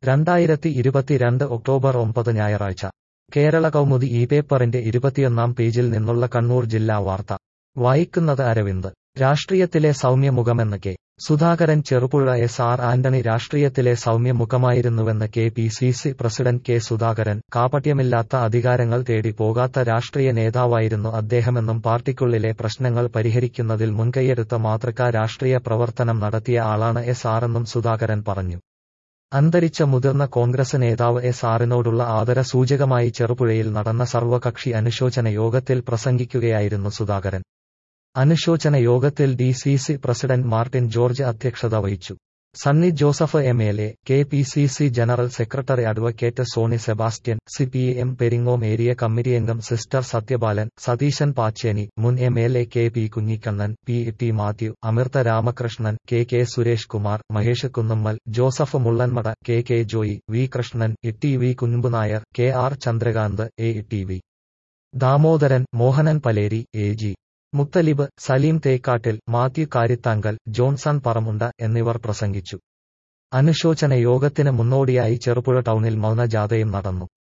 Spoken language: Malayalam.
രണ്ടായിരത്തി ഇരുപത്തിരണ്ട് ഒക്ടോബർ ഒമ്പത് ഞായറാഴ്ച കേരള കൗമുദി ഈ പേപ്പറിന്റെ ഇരുപത്തിയൊന്നാം പേജിൽ നിന്നുള്ള കണ്ണൂർ ജില്ലാ വാർത്ത വായിക്കുന്നത് അരവിന്ദ് രാഷ്ട്രീയത്തിലെ സൗമ്യമുഖമെന്ന് K Sudhakaran Cherupuzha S R Antony രാഷ്ട്രീയത്തിലെ സൗമ്യമുഖമായിരുന്നുവെന്ന് K P C C president K Sudhakaran കാപട്യമില്ലാത്ത അധികാരങ്ങൾ തേടി പോകാത്ത രാഷ്ട്രീയ നേതാവായിരുന്നു അദ്ദേഹമെന്നും പാർട്ടിക്കുള്ളിലെ പ്രശ്നങ്ങൾ പരിഹരിക്കുന്നതിൽ മുൻകൈയെടുത്ത മാതൃകാ രാഷ്ട്രീയ പ്രവർത്തനം നടത്തിയ ആളാണ് എസ് ആറെന്നും സുധാകരൻ പറഞ്ഞു അന്തരിച്ച മുതിർന്ന കോൺഗ്രസ് നേതാവ് എസ് ആറിനോടുള്ള ആദര സൂചകമായി ചെറുപുഴയിൽ നടന്ന സർവകക്ഷി അനുശോചന യോഗത്തിൽ പ്രസംഗിക്കുകയായിരുന്നു സുധാകരൻ അനുശോചന യോഗത്തിൽ D C C president Martin George അധ്യക്ഷത വഹിച്ചു Sunny Joseph M L A K P C C general secretary advocate Sony Sebastian C P M Peringome area committee അംഗം സിസ്റ്റർ സത്യപാലൻ സതീശൻ പാച്ചേനി മുൻ M L A K P Kunhikannan P T Mathew Amrutha Ramakrishnan K K Suresh Kumar Mahesh Kunnummal Joseph Mullanmada K K Joy V Krishnan E T V Kunhumbunair K R Chandrakanth A T V Damodaran Mohanan Paleri A G Muthalib Saleem Thekkattil Mathew Karithankal Johnson Paramunda എന്നിവർ പ്രസംഗിച്ചു അനുശോചന യോഗത്തിന് മുന്നോടിയായി ചെറുപുഴ ടൗണിൽ മൗനജാഥയും നടന്നു